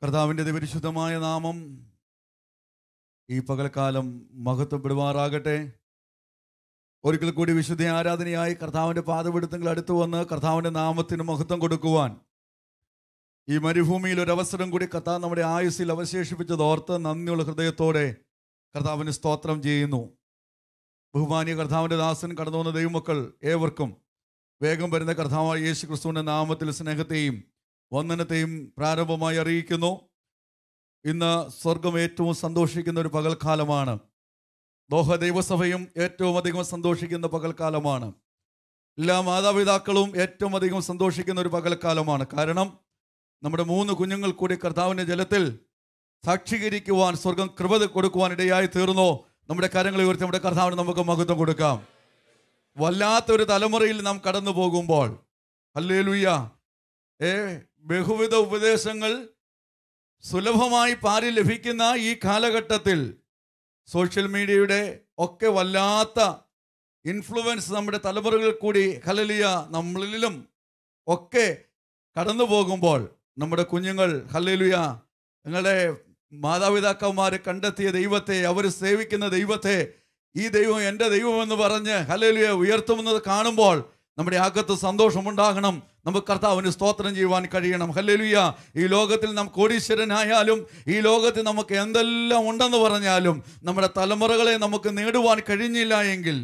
കർത്താവിൻ്റെ പരിശുദ്ധമായ നാമം ഈ പകൽക്കാലം മഹത്വപ്പെടുമാറാകട്ടെ ഒരിക്കൽ കൂടി വിശുദ്ധ ആരാധനയായി കർത്താവിൻ്റെ പാതപിടുത്തങ്ങൾ അടുത്തു വന്ന് കർത്താവിൻ്റെ നാമത്തിന് മഹത്വം കൊടുക്കുവാൻ ഈ മരുഭൂമിയിൽ ഒരു അവസരം കൂടി കർത്താവ് നമ്മുടെ ആയുസ്സിൽ അവശേഷിപ്പിച്ചത് ഓർത്ത് നന്ദിയുള്ള ഹൃദയത്തോടെ കർത്താവിന് സ്തോത്രം ചെയ്യുന്നു ബഹുമാനിയ കർത്താവിൻ്റെ ദാസൻ കടന്നു വന്ന ദൈവമക്കൾ ഏവർക്കും വേഗം വരുന്ന കർത്താവായ യേശു ക്രിസ്തുവിൻ്റെ നാമത്തിൽ സ്നേഹത്തെയും വന്ദനത്തെയും പ്രാരംഭമായി അറിയിക്കുന്നു ഇന്ന് സ്വർഗം ഏറ്റവും സന്തോഷിക്കുന്ന ഒരു പകൽക്കാലമാണ് ദോഹ ദൈവസഭയും ഏറ്റവും അധികം സന്തോഷിക്കുന്ന പകൽക്കാലമാണ് എല്ലാ മാതാപിതാക്കളും ഏറ്റവും അധികം സന്തോഷിക്കുന്ന ഒരു പകൽക്കാലമാണ് കാരണം നമ്മുടെ മൂന്ന് കുഞ്ഞുങ്ങൾ കൂടി കർത്താവിൻ്റെ ജലത്തിൽ സാക്ഷീകരിക്കുവാൻ സ്വർഗം കൃപ കൊടുക്കുവാൻ ഇടയായി തീർന്നോ നമ്മുടെ കരങ്ങളെ ഉയർത്തി നമ്മുടെ കർത്താവിന് നമുക്ക് മഹത്വം കൊടുക്കാം വല്ലാത്തൊരു തലമുറയിൽ നാം കടന്നു പോകുമ്പോൾ അല്ലേലുയ്യ ഏ ബഹുവിധ ഉപദേശങ്ങൾ സുലഭമായി പാരി ലഭിക്കുന്ന ഈ കാലഘട്ടത്തിൽ സോഷ്യൽ മീഡിയയുടെ ഒക്കെ വല്ലാത്ത ഇൻഫ്ലുവൻസ് നമ്മുടെ തലമുറകളിൽ കൂടി ഹലലിയ നമ്മളിലും ഒക്കെ കടന്നു പോകുമ്പോൾ നമ്മുടെ കുഞ്ഞുങ്ങൾ ഹല്ലേലുയ നിങ്ങളുടെ മാതാപിതാക്കന്മാരെ കണ്ടെത്തിയ ദൈവത്തെ അവർ സേവിക്കുന്ന ദൈവത്തെ ഈ ദൈവം എൻ്റെ ദൈവമെന്ന് പറഞ്ഞ് ഹല്ലേലുയ ഉയർത്തുമെന്നത് കാണുമ്പോൾ നമ്മുടെ അകത്ത് സന്തോഷമുണ്ടാകണം നമുക്ക് കർത്താവിന് സ്തോത്രം ചെയ്യുവാൻ കഴിയണം ഹല്ലേലുയ ഈ ലോകത്തിൽ നാം കോടീശ്വരനായാലും ഈ ലോകത്തിൽ നമുക്ക് എന്തെല്ലാം ഉണ്ടെന്ന് പറഞ്ഞാലും നമ്മുടെ തലമുറകളെ നമുക്ക് നേടുവാൻ കഴിഞ്ഞില്ല എങ്കിൽ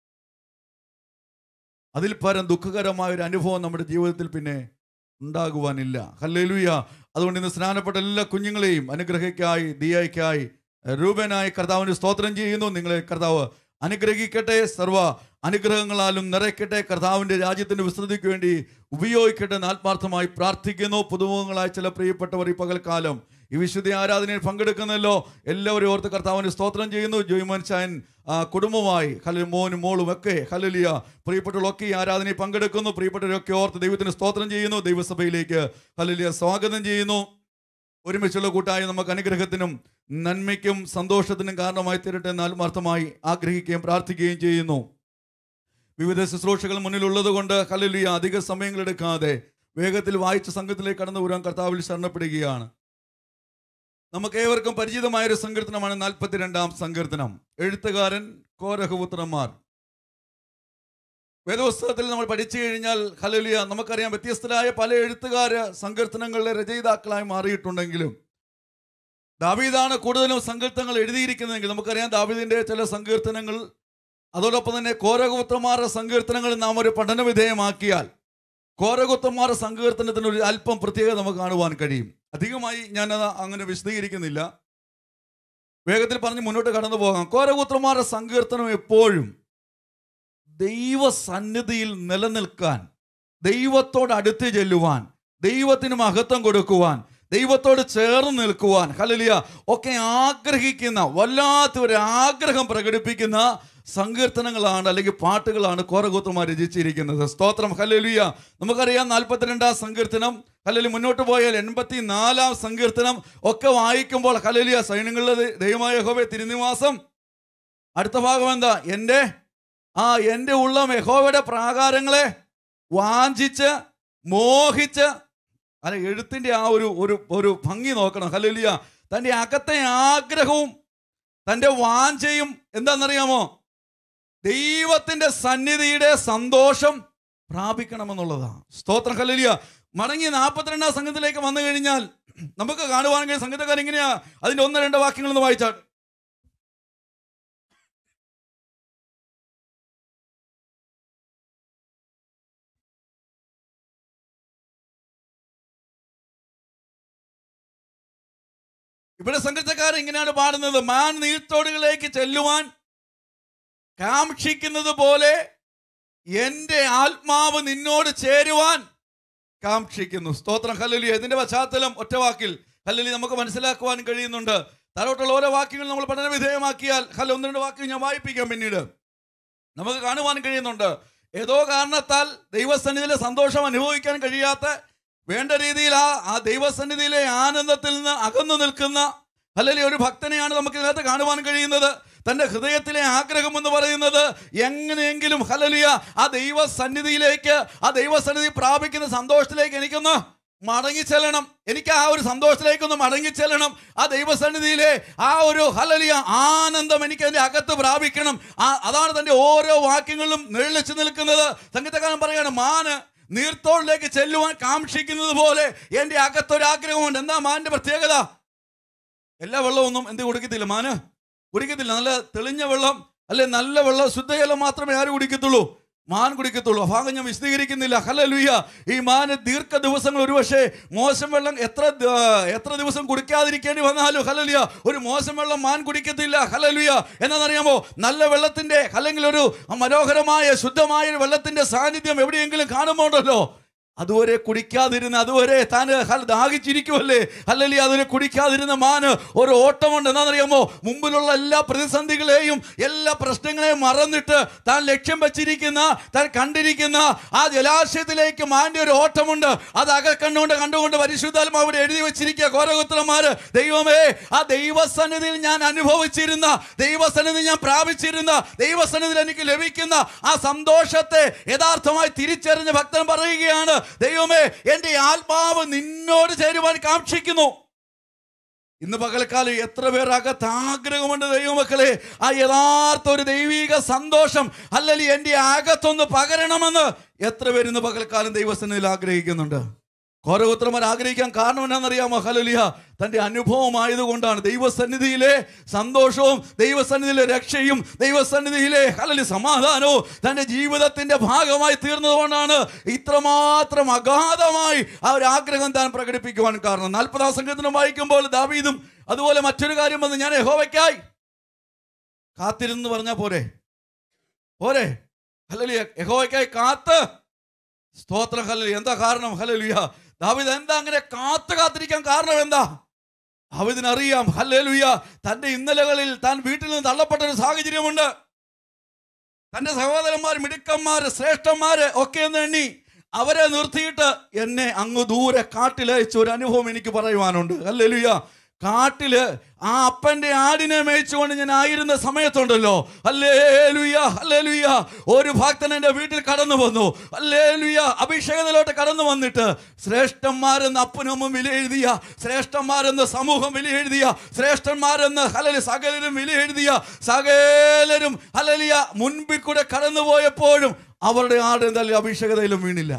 അതിൽ പരം ദുഃഖകരമായ ഒരു അനുഭവം നമ്മുടെ ജീവിതത്തിൽ പിന്നെ ഉണ്ടാകുവാനില്ല ഹല്ലേലുയ അതുകൊണ്ട് ഇന്ന് സ്നാനപ്പെട്ട എല്ലാ കുഞ്ഞുങ്ങളെയും അനുഗ്രഹിക്കായി ദിയായ്ക്കായി രൂപനായി കർത്താവിന് സ്തോത്രം ചെയ്യുന്നു നിങ്ങളെ കർത്താവ് അനുഗ്രഹിക്കട്ടെ സർവ അനുഗ്രഹങ്ങളാലും നിറയ്ക്കട്ടെ കർത്താവിൻ്റെ രാജ്യത്തിൻ്റെ വിസ്തൃതിക്ക് വേണ്ടി ഉപയോഗിക്കട്ടെ എന്ന് ആത്മാർത്ഥമായി പ്രാർത്ഥിക്കുന്നു പുതുമുഖങ്ങളായ ചില പ്രിയപ്പെട്ടവർ ഈ പകൽക്കാലം ഈ വിശുദ്ധ ആരാധനയിൽ പങ്കെടുക്കുന്നല്ലോ എല്ലാവരും ഓർത്ത് കർത്താവിന് സ്തോത്രം ചെയ്യുന്നു ജോയ്മോൻ ചായൻ ആ, കുടുംബമായി ഹലി മോനും മോളും ഒക്കെ ഹലലിയ പ്രിയപ്പെട്ടവരൊക്കെ ഈ ആരാധനയിൽ പങ്കെടുക്കുന്നു പ്രിയപ്പെട്ടവരൊക്കെ ഓർത്ത് ദൈവത്തിന് സ്തോത്രം ചെയ്യുന്നു ദൈവസഭയിലേക്ക് ഹലലിയ സ്വാഗതം ചെയ്യുന്നു ഒരുമിച്ചുള്ള കൂട്ടായി നമുക്ക് അനുഗ്രഹത്തിനും നന്മയ്ക്കും സന്തോഷത്തിനും കാരണമായി തീരട്ടെ എന്ന് ആത്മാർത്ഥമായി ആഗ്രഹിക്കുകയും പ്രാർത്ഥിക്കുകയും ചെയ്യുന്നു വിവിധ ശുശ്രൂഷകൾ മുന്നിലുള്ളത് കൊണ്ട് ഹലലിയ അധിക സമയങ്ങളെടുക്കാതെ വേഗത്തിൽ വായിച്ച സംഘത്തിലേക്ക് കടന്നു വരാൻ കർത്താവിൽ ശരണപ്പെടുകയാണ് നമുക്ക് ഏവർക്കും പരിചിതമായ ഒരു സങ്കീർത്തനമാണ് നാൽപ്പത്തിരണ്ടാം സങ്കീർത്തനം എഴുത്തുകാരൻ കോരഹപുത്രന്മാർ വേദപുസ്തകത്തിൽ നമ്മൾ പഠിച്ചു കഴിഞ്ഞാൽ ഹലലിയ നമുക്കറിയാം വ്യത്യസ്തരായ പല എഴുത്തുകാര് സങ്കീർത്തനങ്ങളുടെ രചയിതാക്കളായി മാറിയിട്ടുണ്ടെങ്കിലും ദാവീദാണ് കൂടുതലും സങ്കീർത്തനങ്ങൾ എഴുതിയിരിക്കുന്നതെങ്കിൽ നമുക്കറിയാം ദാവീദിന്റെ ചില സങ്കീർത്തനങ്ങൾ അതോടൊപ്പം തന്നെ കോരകുത്രന്മാരുടെ സങ്കീർത്തനങ്ങൾ നാം ഒരു പഠന വിധേയമാക്കിയാൽ കോരകുത്രന്മാരുടെ സങ്കീർത്തനത്തിന് ഒരു അല്പം പ്രത്യേകത നമുക്ക് കാണുവാൻ കഴിയും അധികമായി ഞാനത് അങ്ങനെ വിശദീകരിക്കുന്നില്ല വേഗത്തിൽ പറഞ്ഞ് മുന്നോട്ട് കടന്നു പോകാം കോരകുത്രന്മാരുടെ സങ്കീർത്തനം എപ്പോഴും ദൈവസന്നിധിയിൽ നിലനിൽക്കാൻ ദൈവത്തോട് അടുത്ത് ചെല്ലുവാൻ ദൈവത്തിന് മഹത്വം കൊടുക്കുവാൻ ദൈവത്തോട് ചേർന്ന് നിൽക്കുവാൻ ഹലലിയ ഒക്കെ ആഗ്രഹിക്കുന്ന വല്ലാത്ത ഒരു ആഗ്രഹം പ്രകടിപ്പിക്കുന്ന സങ്കീർത്തനങ്ങളാണ് അല്ലെങ്കിൽ പാട്ടുകളാണ് കോരഗോത്രമാർ രചിച്ചിരിക്കുന്നത് സ്തോത്രം ഹലലിയ നമുക്കറിയാം നാൽപ്പത്തിരണ്ടാം സങ്കീർത്തനം ഹലലി മുന്നോട്ട് പോയാൽ എൺപത്തി നാലാം സങ്കീർത്തനം ഒക്കെ വായിക്കുമ്പോൾ ഹലലിയ സൈന്യങ്ങളുടെ ദൈ- ദൈവമായ യഹോവേ തിരുനിവാസം അടുത്ത ഭാഗം എന്താ എൻ്റെ ആ എൻ്റെ ഉള്ളം യഹോവയുടെ പ്രാകാരങ്ങളെ വാഞ്ചിച്ച് മോഹിച്ച് അല്ല എഴുത്തിൻ്റെ ആ ഒരു ഒരു ഒരു ഭംഗി നോക്കണം ഹല്ലേലൂയ തൻ്റെ അകത്തെ ആഗ്രഹവും തൻ്റെ വാഞ്ചയും എന്താണെന്നറിയാമോ ദൈവത്തിൻ്റെ സന്നിധിയുടെ സന്തോഷം പ്രാപിക്കണമെന്നുള്ളതാണ് സ്തോത്രം ഹല്ലേലൂയ മടങ്ങി നാൽപ്പത്തിരണ്ടാം സംഘത്തിലേക്ക് വന്നു കഴിഞ്ഞാൽ നമുക്ക് കാണുവാൻ കഴിയും സംഗീതക്കാർ എങ്ങനെയാ അതിൻ്റെ ഒന്ന് രണ്ട് വാക്യങ്ങൾ ഒന്ന് വായിച്ചാൽ ഇവിടെ സംഘത്തക്കാർ ഇങ്ങനെയാണ് പാടുന്നത് മാൻ നീർത്തോടുകളിലേക്ക് ചെല്ലുവാൻ കാക്ഷിക്കുന്നത് പോലെ എൻ്റെ ആത്മാവ് നിന്നോട് ചേരുവാൻ കാക്ഷിക്കുന്നു സ്തോത്രം ഹല്ലലി ഇതിന്റെ പശ്ചാത്തലം ഒറ്റ വാക്കിൽ ഹല്ലലി നമുക്ക് മനസ്സിലാക്കുവാൻ കഴിയുന്നുണ്ട് താഴോട്ടുള്ള ഓരോ വാക്യങ്ങൾ നമ്മൾ പഠന വിധേയമാക്കിയാൽ ഹല്ല ഒന്ന് രണ്ട് വാക്യങ്ങൾ ഞാൻ വായിപ്പിക്കാം പിന്നീട് നമുക്ക് കാണുവാൻ കഴിയുന്നുണ്ട് ഏതോ കാരണത്താൽ ദൈവസന്നിധിയിലെ സന്തോഷം അനുഭവിക്കാൻ കഴിയാത്ത വേണ്ട രീതിയിൽ ആ ആ ദൈവസന്നിധിയിലെ ആനന്ദത്തിൽ നിന്ന് അകന്നു നിൽക്കുന്ന അല്ലെങ്കിൽ ഒരു ഭക്തനെയാണ് നമുക്ക് ഇതിനകത്ത് കാണുവാൻ കഴിയുന്നത് തൻ്റെ ഹൃദയത്തിലെ ആഗ്രഹം എന്ന് പറയുന്നത് എങ്ങനെയെങ്കിലും ഹലലിയ ആ ദൈവസന്നിധിയിലേക്ക് ആ ദൈവസന്നിധി പ്രാപിക്കുന്ന സന്തോഷത്തിലേക്ക് എനിക്കൊന്ന് മടങ്ങിച്ചെല്ലണം എനിക്ക് ആ ഒരു സന്തോഷത്തിലേക്കൊന്ന് മടങ്ങിച്ചെല്ലണം ആ ദൈവസന്നിധിയിലെ ആ ഒരു ഹലലിയ ആനന്ദം എനിക്ക് അതിൻ്റെ അകത്ത് പ്രാപിക്കണം ആ അതാണ് തൻ്റെ ഓരോ വാക്യങ്ങളിലും നിഴലിച്ചു നിൽക്കുന്നത് സംഗീതക്കാരൻ പറയാണ് മാന് നീർത്തോളിലേക്ക് ചെല്ലുവാൻ കാക്ഷിക്കുന്നത് പോലെ എൻ്റെ അകത്തൊരാഗ്രഹമുണ്ട് എന്താ മാന്റെ പ്രത്യേകത എല്ലാ വെള്ളമൊന്നും എന്ത് കുടിക്കത്തില്ല മാന് കുടിക്കത്തില്ല നല്ല തെളിഞ്ഞ വെള്ളം അല്ലെ നല്ല വെള്ളം ശുദ്ധജലം മാത്രമേ ആര് കുടിക്കത്തുള്ളൂ മാൻ കുടിക്കത്തുള്ളൂ ആ ഭാഗം ഞാൻ വിശദീകരിക്കുന്നില്ല ഹല്ലേലൂയ ഈ മാന് ദീർഘ ദിവസങ്ങൾ ഒരുപക്ഷെ മോശം വെള്ളം എത്ര ദ- എത്ര ദിവസം കുടിക്കാതിരിക്കേണ്ടി വന്നാലും ഹലലിയ ഒരു മോശം വെള്ളം മാൻ കുടിക്കത്തില്ല ഹലലിയ എന്നാണെന്നറിയാമോ നല്ല വെള്ളത്തിന്റെ അല്ലെങ്കിൽ ഒരു മനോഹരമായ ശുദ്ധമായ ഒരു വെള്ളത്തിന്റെ സാന്നിധ്യം എവിടെയെങ്കിലും കാണുമ്പോണ്ടല്ലോ അതുവരെ കുടിക്കാതിരുന്ന അതുവരെ താൻ ഹൽ- ദാഹിച്ചിരിക്കുമല്ലേ അല്ലെങ്കിൽ അതുവരെ കുടിക്കാതിരുന്ന മാന് ഒരു ഓട്ടമുണ്ട് എന്താണെന്നറിയാമോ മുമ്പിലുള്ള എല്ലാ പ്രതിസന്ധികളെയും എല്ലാ പ്രശ്നങ്ങളെയും മറന്നിട്ട് താൻ ലക്ഷ്യം വെച്ചിരിക്കുന്ന താൻ കണ്ടിരിക്കുന്ന ആ ജലാശയത്തിലേക്ക് മാന്റെ ഒരു ഓട്ടമുണ്ട് അത് അകക്കണ്ണുകൊണ്ട് കണ്ടുകൊണ്ട് പരിശുദ്ധാത്മാവ് അവിടെ എഴുതി വെച്ചിരിക്കുക ഘോരപുത്രന്മാര് ദൈവമേ ആ ദൈവസന്നിധിയിൽ ഞാൻ അനുഭവിച്ചിരുന്ന ദൈവസന്നിധി ഞാൻ പ്രാപിച്ചിരുന്ന ദൈവസന്നിധിയിൽ എനിക്ക് ലഭിക്കുന്ന ആ സന്തോഷത്തെ യഥാർത്ഥമായി തിരിച്ചറിഞ്ഞ ഭക്തൻ പറയുകയാണ് ദൈവമേ എൻ്റെ ആത്മാവ് നിന്നോട് ചേരുവാൻ കാക്ഷിക്കുന്നു ഇന്ന് പകൽക്കാലം എത്ര പേർ അകത്ത് ആഗ്രഹമുണ്ട് ദൈവമക്കളെ ആ യഥാർത്ഥ ഒരു ദൈവിക സന്തോഷം അല്ലെങ്കിൽ എൻ്റെ അകത്തൊന്ന് പകരണമെന്ന് എത്ര പേര് ഇന്ന് പകൽക്കാലം ദൈവസന്നിധിയിൽ ആഗ്രഹിക്കുന്നുണ്ട് കോരപുത്രന്മാർ ആഗ്രഹിക്കാൻ കാരണം എന്നാണെന്നറിയാമോ ഹലലിയ തൻ്റെ അനുഭവമായതുകൊണ്ടാണ് ദൈവസന്നിധിയിലെ സന്തോഷവും ദൈവസന്നിധിയിലെ രക്ഷയും ദൈവസന്നിധിയിലെ ഹലലി സമാധാനവും തൻ്റെ ജീവിതത്തിൻ്റെ ഭാഗമായി തീർന്നതുകൊണ്ടാണ് ഇത്രമാത്രം അഗാധമായി ആ ഒരു ആഗ്രഹം താൻ പ്രകടിപ്പിക്കുവാൻ കാരണം നാൽപ്പതാം സംഘത്തിനും വായിക്കുമ്പോൾ ദാവീദും അതുപോലെ മറ്റൊരു കാര്യം വന്ന് ഞാൻ യഹോവയ്ക്കായി കാത്തിരുന്ന് പറഞ്ഞാൽ പോരെ പോരെ ഹലലിയ യഹോവയ്ക്കായി കാത്ത് സ്തോത്രം ഹലലി എന്താ കാരണം ഹലലുയ ദാവിദ് എന്താ അങ്ങനെ കാത്തു കാത്തിരിക്കാൻ കാരണം എന്താ ദാവിദിന് അറിയാം ഹല്ലേലൂയ തന്റെ ഇന്നലകളിൽ താൻ വീട്ടിൽ നിന്ന് തള്ളപ്പെട്ട ഒരു സാഹചര്യമുണ്ട് തന്റെ സഹോദരന്മാർ മിടുക്കന്മാര് ശ്രേഷ്ഠന്മാര് ഒക്കെ എന്ന് എണ്ണി അവരെ നിർത്തിയിട്ട് എന്നെ അങ്ങ് ദൂരെ കാട്ടിലയച്ച ഒരു അനുഭവം എനിക്ക് പറയുവാനുണ്ട് ഹല്ലേലൂയ കാട്ടില് ആ അപ്പന്റെ ആടിനെ മേയിച്ചുകൊണ്ട് ഞാൻ ആയിരുന്ന സമയത്തുണ്ടല്ലോ അല്ലേലുയ അല്ലേലുയ ഒരു ഭക്തൻ എൻ്റെ വീട്ടിൽ കടന്നു വന്നു അല്ലേലുയ അഭിഷേകത്തിലോട്ട് കടന്നു വന്നിട്ട് ശ്രേഷ്ഠന്മാരെന്ന് അപ്പനും അമ്മയും വില എഴുതിയ ശ്രേഷ്ഠന്മാരെന്ന് സമൂഹം വില എഴുതിയ ശ്രേഷ്ഠന്മാരെന്ന് ഹലലി സകലരും വില എഴുതിയ സകലരും ഹലലിയ മുൻപിൽ കൂടെ കടന്നു പോയപ്പോഴും അവരുടെ ആട് എന്തായാലും അഭിഷേകതയിലും വീണില്ല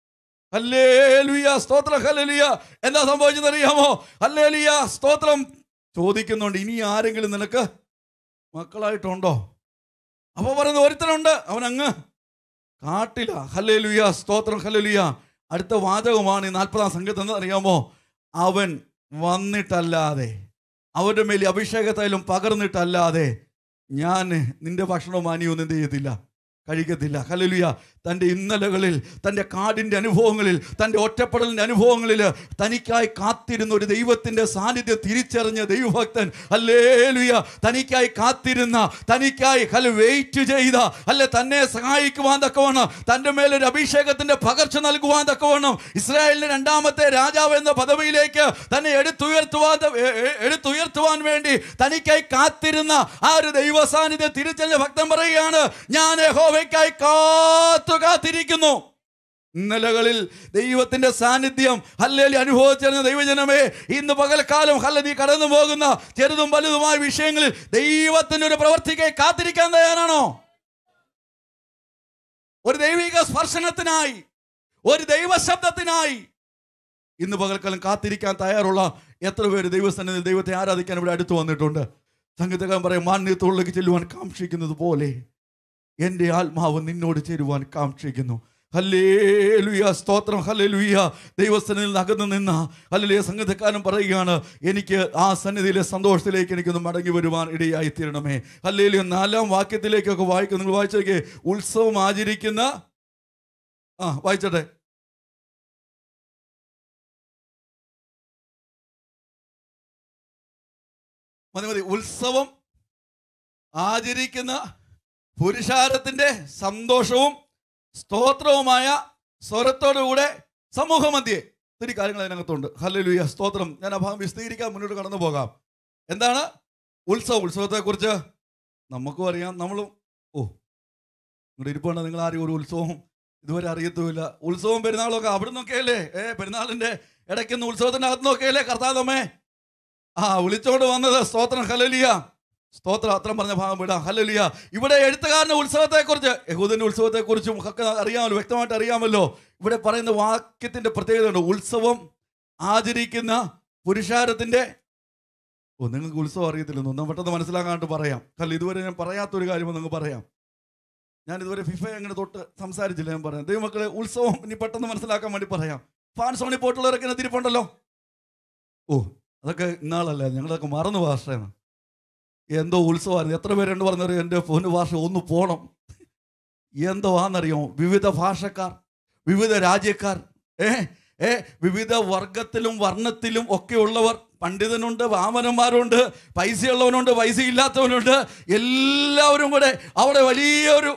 ഹല്ലേലൂയ സ്തോത്രം ഹല്ലേലൂയ എന്താ സംഭവിച്ചത് അറിയാമോ ഹല്ലേലൂയ സ്തോത്രം ചോദിക്കുന്നുണ്ട് ഇനി ആരെങ്കിലും നിനക്ക് മക്കളായിട്ടുണ്ടോ അപ്പൊ പറയുന്നത് ഒരുത്തനുണ്ട് അവൻ അങ്ങ് കാട്ടില ഹല്ലേലൂയ സ്തോത്രം ഹല്ലേലൂയ അടുത്ത വാചകമാണ് ഈ നാൽപ്പതാം സംഘത്തിൽ എന്ന് അറിയാമോ അവൻ വന്നിട്ടല്ലാതെ അവരുടെ മേൽ അഭിഷേകത്തായാലും പകർന്നിട്ടല്ലാതെ ഞാൻ നിന്റെ ഭക്ഷണവും മാനിയൊന്നും എന്ത് ചെയ്യത്തില്ല കഴിക്കത്തില്ല ഹല്ലേലൂയ തൻ്റെ ഇന്നലകളിൽ തൻ്റെ കാടിൻ്റെ അനുഭവങ്ങളിൽ തൻ്റെ ഒറ്റപ്പെടലിൻ്റെ അനുഭവങ്ങളിൽ തനിക്കായി കാത്തിരുന്ന ഒരു ദൈവത്തിൻ്റെ സാന്നിധ്യം തിരിച്ചറിഞ്ഞ ദൈവഭക്തൻ അല്ലേലുയ തനിക്കായി കാത്തിരുന്ന തനിക്കായി ഹൽ വെയിറ്റ് ചെയ്ത അല്ലെ തന്നെ സഹായിക്കുവാൻ തക്കവണ്ണം തൻ്റെ മേലൊരു അഭിഷേകത്തിൻ്റെ പകർച്ച നൽകുവാൻ തക്കവണ്ണം ഇസ്രായേലിന്റെ രണ്ടാമത്തെ രാജാവ് എന്ന പദവിയിലേക്ക് തന്നെ എടുത്തുയർത്തുവാൻ എ- എ- എടുത്തുയർത്തുവാൻ വേണ്ടി തനിക്കായി കാത്തിരുന്ന ആ ഒരു ദൈവ സാന്നിധ്യം തിരിച്ചറിഞ്ഞ ഭക്തൻ പറയുകയാണ് ഞാൻ യഹോവയ്ക്കായി കാത്തു കാത്തിരിക്കുന്നു ഇന്നലകളിൽ ദൈവത്തിന്റെ സാന്നിധ്യം ഹല്ലേലി അനുഭവിച്ചിരുന്ന ദൈവജനമേ ഇന്ന് പകൽക്കാലം ഹല്ല നീ കടന്നു പോകുന്ന ചെറുതും വലുതുമായ വിഷയങ്ങളിൽ ദൈവത്തിന്റെ ഒരു പ്രവർത്തിക്കായി കാത്തിരിക്കാൻ തയ്യാറാണോ ഒരു ദൈവിക സ്പർശനത്തിനായി ഒരു ദൈവശബ്ദത്തിനായി ഇന്ന് പകൽക്കാലം കാത്തിരിക്കാൻ തയ്യാറുള്ള എത്ര പേര് ദൈവസന്നിധിയിൽ ദൈവത്തെ ആരാധിക്കാൻ ഇവിടെ അടുത്ത് വന്നിട്ടുണ്ട് സംഗീതകാരൻ പറയും മാന്യത്തോളിലേക്ക് ചെല്ലുവാൻ കാക്ഷിക്കുന്നത് പോലെ എൻ്റെ ആത്മാവ് നിന്നോട് ചേരുവാൻ കാക്ഷിക്കുന്നു ഹല്ലേലുയ സ്തോത്രം ഹല്ലേലുയ ദൈവസന്നിധിയിൽ നിന്ന് അകന്നു നിന്ന ഹല്ലേലൂയ സംഗീതക്കാരൻ പറയുകയാണ് എനിക്ക് ആ സന്നിധിയിലെ സന്തോഷത്തിലേക്ക് എനിക്കൊന്ന് മടങ്ങി വരുവാൻ ഇടയായി തീരണമേ ഹല്ലേലുയ നാലാം വാക്യത്തിലേക്കൊക്കെ വായിക്കും നിങ്ങൾ വായിച്ചേക്ക് ഉത്സവം ആചരിക്കുന്ന ആ വായിച്ചട്ടെ മതി മതി ഉത്സവം ആചരിക്കുന്ന പുരുഷാരത്തിന്റെ സന്തോഷവും സ്തോത്രവുമായ സ്വരത്തോടുകൂടെ സമൂഹമധ്യേ ഒത്തിരി കാര്യങ്ങൾ അതിനകത്തുണ്ട് ഹല്ലേലൂയ സ്തോത്രം ഞാൻ ആ ഭാഗം വിശദീകരിക്കാൻ മുന്നോട്ട് കടന്നു പോകാം എന്താണ് ഉത്സവം ഉത്സവത്തെക്കുറിച്ച് നമുക്കും അറിയാം നമ്മളും ഓ നിങ്ങളുടെ ഇരിപ്പുണ്ട് നിങ്ങൾ ആരും ഒരു ഉത്സവം ഇതുവരെ അറിയത്തുമില്ല ഉത്സവം പെരുന്നാളൊക്കെ അവിടെ നിന്നൊക്കെ അല്ലേ ഏ പെരുന്നാളിൻ്റെ ഇടയ്ക്കുന്ന ഉത്സവത്തിനകത്ത് നോക്കിയല്ലേ കർത്താവ് നമ്മെ ആ വിളിച്ചോണ്ട് വന്നത് സ്തോത്രം ഹലലിയ സ്തോത്രം അത്രം പറഞ്ഞ ഭാഗം വിടാം ഹലലിയ ഇവിടെ എഴുത്തുകാരന്റെ ഉത്സവത്തെക്കുറിച്ച് യഹൂദന്റെ ഉത്സവത്തെക്കുറിച്ചും ഒക്കെ അറിയാമല്ലോ വ്യക്തമായിട്ട് അറിയാമല്ലോ ഇവിടെ പറയുന്ന വാക്യത്തിന്റെ പ്രത്യേകതയുണ്ട് ഉത്സവം ആചരിക്കുന്ന പുരുഷാരത്തിന്റെ ഓ നിങ്ങൾക്ക് ഉത്സവം അറിയത്തില്ലെന്ന് ഒന്നും പെട്ടെന്ന് മനസ്സിലാക്കാണ്ട് പറയാം കാരണം ഇതുവരെ ഞാൻ പറയാത്തൊരു കാര്യം നിങ്ങൾക്ക് പറയാം ഞാൻ ഇതുവരെ ഫിഫ അങ്ങനെ തൊട്ട് സംസാരിച്ചില്ല ഞാൻ പറയാം ദൈവമക്കളെ ഉത്സവം ഇനി പെട്ടെന്ന് മനസ്സിലാക്കാൻ വേണ്ടി പറയാം ഫാൻസോണി പോയിട്ടുള്ളവരൊക്കെ ഇങ്ങനെ തിരിപ്പുണ്ടല്ലോ ഓ അതൊക്കെ ഇന്നാളല്ല ഞങ്ങളൊക്കെ മറന്നു ഭാഷയാണ് എന്തോ ഉത്സവമായിരുന്നു എത്ര പേരുണ്ട് പറഞ്ഞവർ എൻ്റെ പൊന്നു ഭാഷ ഒന്ന് പോണം എന്തോ ആണെന്നറിയോ വിവിധ ഭാഷക്കാർ വിവിധ രാജ്യക്കാർ ഏ ഏ വിവിധ വർഗത്തിലും വർണ്ണത്തിലും ഒക്കെ ഉള്ളവർ പണ്ഡിതനുണ്ട് വാമനന്മാരുണ്ട് പൈസയുള്ളവനുണ്ട് പൈസ ഇല്ലാത്തവനുണ്ട് എല്ലാവരും കൂടെ അവിടെ വലിയൊരു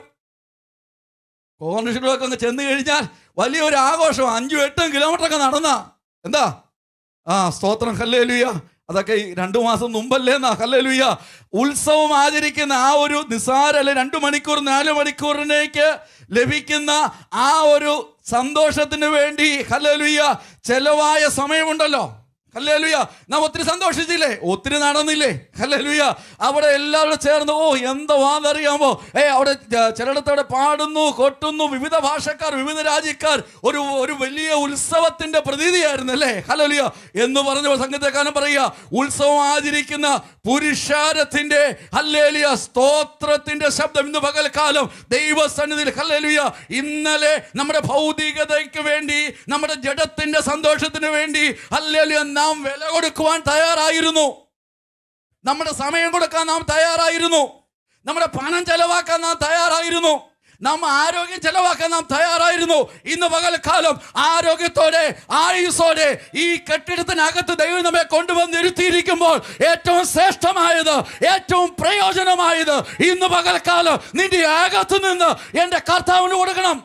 കോർണിഷനിലൊക്കെ അങ്ങ് ചെന്ന് കഴിഞ്ഞാൽ വലിയൊരു ആഘോഷം അഞ്ചും എട്ടും കിലോമീറ്റർ ഒക്കെ നടന്ന എന്താ ആ സ്തോത്രം ഹല്ലേലുയ അതൊക്കെ ഈ രണ്ടു മാസം മുമ്പല്ലേ എന്നാ ഹല്ലേലുയ ഉത്സവം ആചരിക്കുന്ന ആ ഒരു നിസാര അല്ലെ രണ്ടു മണിക്കൂർ നാല് മണിക്കൂറിനേക്ക് ലഭിക്കുന്ന ആ ഒരു സന്തോഷത്തിന് വേണ്ടി ഹല്ലേലുയ ചെലവായ സമയമുണ്ടല്ലോ ഹല്ലേലുയ നാം ഒത്തിരി സന്തോഷിച്ചില്ലേ ഒത്തിരി നടന്നില്ലേ ഹല്ലേലുയ അവിടെ എല്ലാവരും ചേർന്ന് ഓ എന്താവാന്നറിയാമോ ഏ അവിടെ ച- ചിലയിടത്തവിടെ പാടുന്നു കൊട്ടുന്നു വിവിധ ഭാഷക്കാർ വിവിധ രാജ്യക്കാർ ഒരു ഒരു വലിയ ഉത്സവത്തിന്റെ പ്രതീതിയായിരുന്നു അല്ലേ ഹല്ലേലുയ എന്ന് പറഞ്ഞ സംഗീതക്കാരൻ പറയുക ഉത്സവം ആചരിക്കുന്ന പുരുഷാരത്തിന്റെ ഹല്ലേലുയ സ്തോത്രത്തിന്റെ ശബ്ദം ഇന്ന് പകൽക്കാലം ദൈവസന്നിധിയിൽ ഹല്ലേലുയ ഇന്നലെ നമ്മുടെ ഭൗതികതയ്ക്ക് വേണ്ടി നമ്മുടെ ജഡത്തിന്റെ സന്തോഷത്തിന് വേണ്ടി ഹല്ലേലുയ നാം വില കൊടുക്കുവാൻ തയ്യാറായിരുന്നു നമ്മുടെ സമയം കൊടുക്കാൻ നാം തയ്യാറായിരുന്നു നമ്മുടെ പണം ചെലവാക്കാൻ നാം തയ്യാറായിരുന്നു നാം ആരോഗ്യം ചെലവാക്കാൻ നാം തയ്യാറായിരുന്നു ഇന്ന് പകൽക്കാലം ആരോഗ്യത്തോടെ ആയുസോടെ ഈ കെട്ടിടത്തിനകത്ത് ദൈവം നമ്മെ കൊണ്ടുവന്നിരുത്തിയിരിക്കുമ്പോൾ ഏറ്റവും ശ്രേഷ്ഠമായത് ഏറ്റവും പ്രയോജനമായത് ഇന്ന് പകൽക്കാലം നിന്റെ അകത്ത് നിന്ന് എൻ്റെ കർത്താവിന് കൊടുക്കണം